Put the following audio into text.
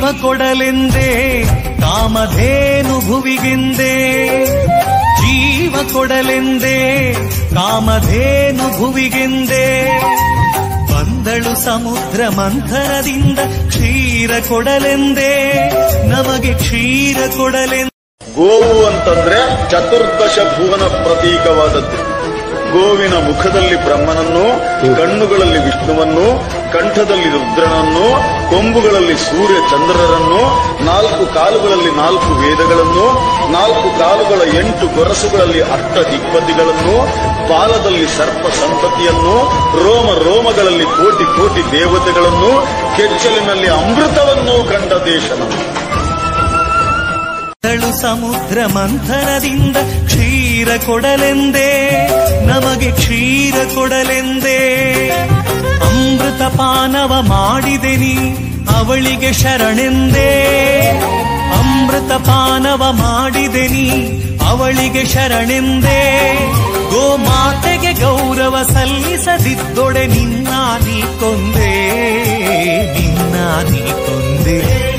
ಕೊಡಲೆಂದೇ ಕಾಮಧೇನು ಭುವಿಗೆಂದೇ ಜೀವ ಕೊಡಲೆಂದೇ ಕಾಮಧೇನು ಭುವಿಗೆಂದೇ ಬಂದಳು ಸಮುದ್ರ ಮಂಥನದಿಂದ ಕ್ಷೀರ ಕೊಡಲೆಂದೇ ನಮಗೆ ಕ್ಷೀರ ಕೊಡಲೆಂದೇ ಗೋವು ಅಂತಂದ್ರೆ ಚತುರ್ದಶ ಭುವನ ಪ್ರತೀಕವಾದದ್ದು ಗೋವಿನ ಮುಖದಲ್ಲಿ ಬ್ರಹ್ಮನನ್ನು ಕಣ್ಣುಗಳಲ್ಲಿ ವಿಷ್ಣುವನ್ನು ಕಂಠದಲ್ಲಿ ರುದ್ರನನ್ನು ಕೊಂಬುಗಳಲ್ಲಿ ಸೂರ್ಯ ಚಂದ್ರರನ್ನು ನಾಲ್ಕು ಕಾಲುಗಳಲ್ಲಿ ನಾಲ್ಕು ವೇದಗಳನ್ನು ನಾಲ್ಕು ಕಾಲುಗಳ ಎಂಟು ಗೊರಸುಗಳಲ್ಲಿ ಅಷ್ಟ ದಿಗ್ಬದಿಗಳನ್ನು ಬಾಲದಲ್ಲಿ ಸರ್ಪ ಸಂತತಿಯನ್ನು ರೋಮ ರೋಮಗಳಲ್ಲಿ ಕೋಟಿ ಕೋಟಿ ದೇವತೆಗಳನ್ನು ಕೆಚ್ಚಲಿನಲ್ಲಿ ಅಮೃತವನ್ನು ಕಂಡ ದೇಶ ನಮ್ಮದು. ಬಂದಳು ಸಮುದ್ರ ಮಂಥನದಿಂದ ಕ್ಷೀರ ಕೊಡಲೆಂದೇ ನಮಗೆ ಕ್ಷೀರ ಕೊಡಲೆಂದೇ ಅಮೃತ ಪಾನವ ಮಾಡಿದೆ ನೀ ಅವಳಿಗೆ ಶರಣೆಂದೇ ಅಮೃತ ಪಾನವ ಮಾಡಿದೆ ನೀ ಅವಳಿಗೆ ಶರಣೆಂದೇ ಗೋಮಾತೆಗೆ ಗೌರವ ಸಲ್ಲಿಸದಿದ್ದೊಡೆ ನಿನ್ನ ನೀ ಕೊಂದೆ ನಿನ್ನ ನೀ ಕೊಂದೆ